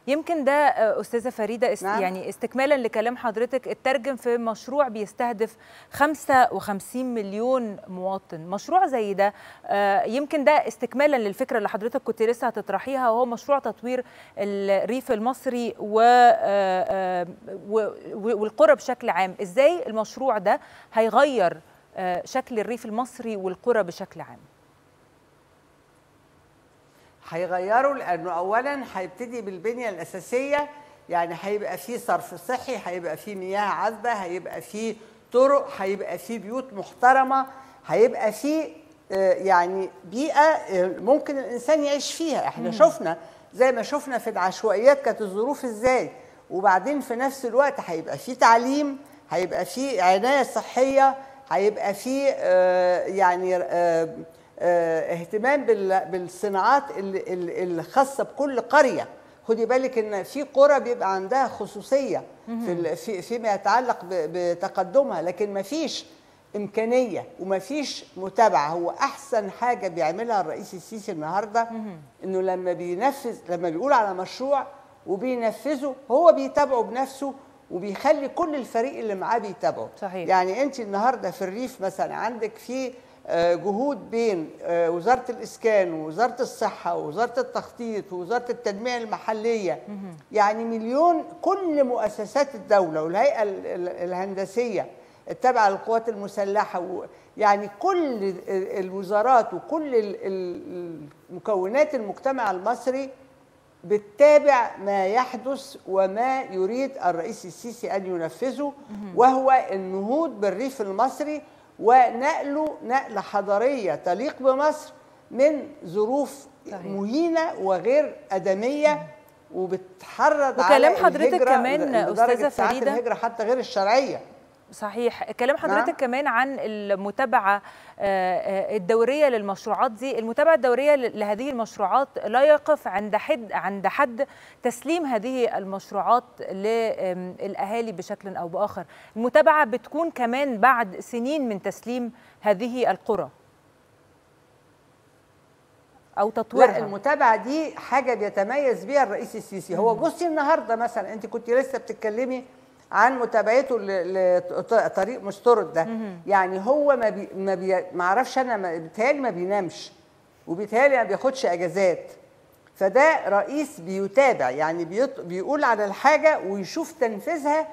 يمكن ده آه، استاذه فريده است نعم. يعني استكمالا لكلام حضرتك اترجم في مشروع بيستهدف 55 مليون مواطن مشروع زي ده آه، يمكن ده استكمالا للفكره اللي حضرتك كنت لسه هتطرحيها وهو مشروع تطوير الريف المصري و آه، آه، و- و- والقرى بشكل عام ازاي المشروع ده هيغير آه، شكل الريف المصري والقرى بشكل عام هيغيروا لانه اولا هيبتدي بالبنيه الاساسيه يعني هيبقى فيه صرف صحي هيبقى فيه مياه عذبه هيبقى فيه طرق هيبقى فيه بيوت محترمه هيبقى فيه آه، يعني بيئه آه، ممكن الانسان يعيش فيها احنا شفنا زي ما شفنا في العشوائيات كانت الظروف ازاي وبعدين في نفس الوقت هيبقى فيه تعليم هيبقى فيه عنايه صحيه هيبقى فيه آه، يعني آه، آه، اهتمام بال- بالصناعات ال- ال- الخاصه بكل قريه خدي بالك ان في قرى بيبقى عندها خصوصيه في ال- في فيما يتعلق ب- بتقدمها لكن ما فيش امكانيه وما فيش متابعه هو احسن حاجه بيعملها الرئيس السيسي النهارده انه لما بينفذ لما بيقول على مشروع وبينفذه هو بيتابعه بنفسه وبيخلي كل الفريق اللي معاه بيتابعه صحيح. يعني انت النهارده في الريف مثلا عندك في آه، جهود بين آه، وزاره الاسكان ووزاره الصحه ووزاره التخطيط ووزاره التنميه المحليه يعني مليون كل مؤسسات الدوله والهيئه ال- ال- الهندسيه التابعه للقوات المسلحه و- يعني كل ال- الوزارات وكل ال- ال- مكونات المجتمع المصري بتتابع ما يحدث وما يريد الرئيس السيسي ان ينفذه وهو النهوض بالريف المصري ونقله نقله حضاريه تليق بمصر من ظروف صحيح. مهينه وغير ادميه وبتحرض وكلام على حضرتك الهجرة كمان لدرجة أستاذة ساعات فريدة. الهجره حتى غير الشرعيه صحيح كلام حضرتك نعم. كمان عن المتابعة آه، آه، الدورية للمشروعات دي المتابعة الدورية ل- لهذه المشروعات لا يقف عند حد عند حد تسليم هذه المشروعات للأهالي بشكل أو بآخر المتابعة بتكون كمان بعد سنين من تسليم هذه القرى أو لا تطويرها المتابعه دي حاجه بيتميز بيها الرئيس السيسي هو بصي النهارده مثلا انت كنت لسه بتتكلمي عن متابعته لطريق مسترد ده يعني هو ما بي ما, بي ما اعرفش انا ما- بيتهيألي ما بينامش وبيتهيألي ما بياخدش اجازات فده رئيس بيتابع يعني بيط... بيقول على الحاجه ويشوف تنفيذها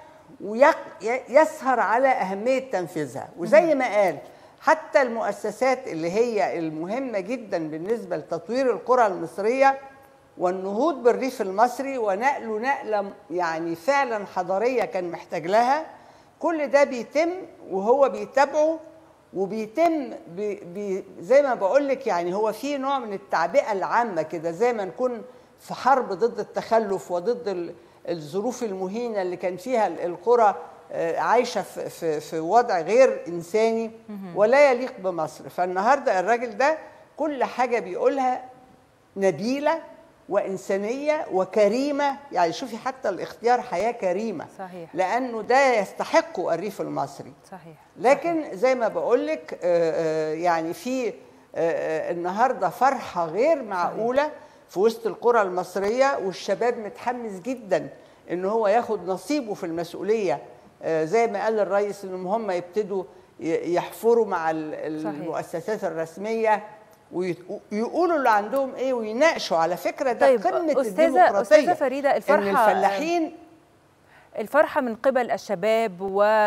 ويسهر على اهميه تنفيذها وزي ما قال حتى المؤسسات اللي هي المهمه جدا بالنسبه لتطوير القرى المصريه والنهوض بالريف المصري ونقله نقله يعني فعلا حضاريه كان محتاج لها كل ده بيتم وهو بيتابعه وبيتم بي بي زي ما بقول لك يعني هو في نوع من التعبئه العامه كده زي ما نكون في حرب ضد التخلف وضد ال- الظروف المهينه اللي كان فيها ال- القرى آه، عايشه في, في, في وضع غير انساني ولا يليق بمصر فالنهارده الراجل ده كل حاجه بيقولها نبيله وانسانيه وكريمه يعني شوفي حتى الاختيار حياه كريمه صحيح. لانه ده يستحقه الريف المصري صحيح لكن زي ما بقول لك يعني في آه، آه، النهارده فرحه غير معقوله في وسط القرى المصريه والشباب متحمس جدا ان هو ياخد نصيبه في المسؤوليه آه، زي ما قال الرئيس انهم هم يبتدوا ي- يحفروا مع ال- صحيح. المؤسسات الرسميه ويقولوا اللي عندهم ايه ويناقشوا على فكره ده طيب، قمه أستاذة- الديمقراطيه أستاذة فريدة، ان الفرحة- الفلاحين الفرحة من قبل الشباب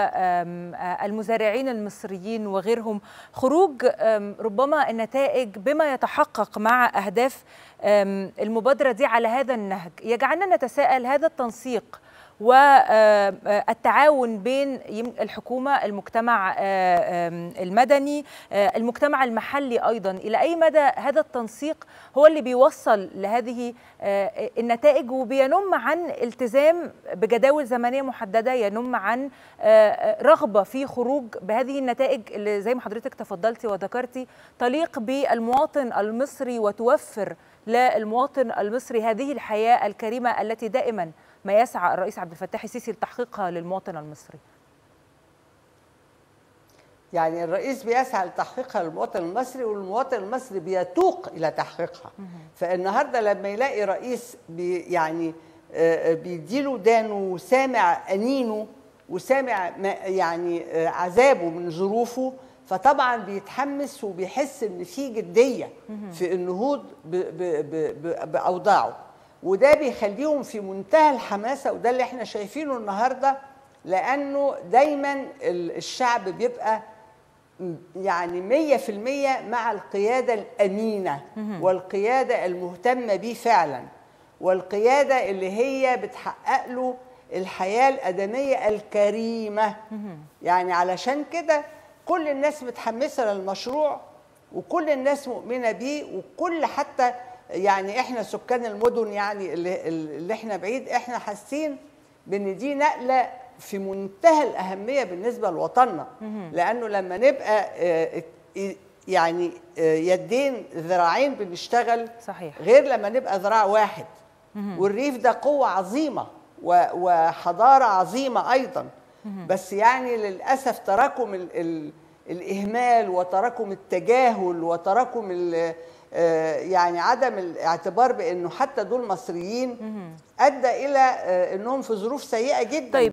والمزارعين المصريين وغيرهم خروج آم، ربما النتائج بما يتحقق مع أهداف آم، المبادرة دي على هذا النهج يجعلنا نتساءل هذا التنسيق والتعاون بين يم- الحكومة المجتمع آه، آم، المدني آه، المجتمع المحلي أيضا إلى أي مدى هذا التنسيق هو اللي بيوصل لهذه آه، النتائج وبينم عن التزام بجداول زمنية محددة ينم عن آه، رغبة في خروج بهذه النتائج اللي زي ما حضرتك تفضلتي وذكرتي تليق بالمواطن المصري وتوفر للمواطن المصري هذه الحياة الكريمة التي دائما ما يسعى الرئيس عبد الفتاح السيسي لتحقيقها للمواطن المصري يعني الرئيس بيسعى لتحقيقها للمواطن المصري والمواطن المصري بيتوق الى تحقيقها فالنهارده لما يلاقي رئيس بي يعني آه، بيديله ودانه وسامع انينه وسامع ما- يعني آه، عذابه من ظروفه فطبعا بيتحمس وبيحس ان في جديه في النهوض ب- ب- ب- ب- باوضاعه وده بيخليهم في منتهى الحماسه وده اللي احنا شايفينه النهارده لانه دايما ال- الشعب بيبقى يعني مية في المية مع القيادة الأمينة والقيادة المهتمة بيه فعلا والقيادة اللي هي بتحقق له الحياة الأدمية الكريمة يعني علشان كده كل الناس متحمسة للمشروع وكل الناس مؤمنة بيه وكل حتى يعني احنا سكان المدن يعني اللي, اللي احنا بعيد احنا حاسين بان دي نقلة في منتهى الأهمية بالنسبة لوطننا لأنه لما نبقى آه، آه، يعني آه، يدين ذراعين بنشتغل صحيح. غير لما نبقى ذراع واحد والريف ده قوة عظيمة و- وحضارة عظيمة أيضا بس يعني للأسف تراكم ال ال الإهمال وتراكم التجاهل وتراكم ال- آه، يعني عدم الاعتبار بأنه حتى دول مصريين أدى إلى آه، أنهم في ظروف سيئة جدا طيب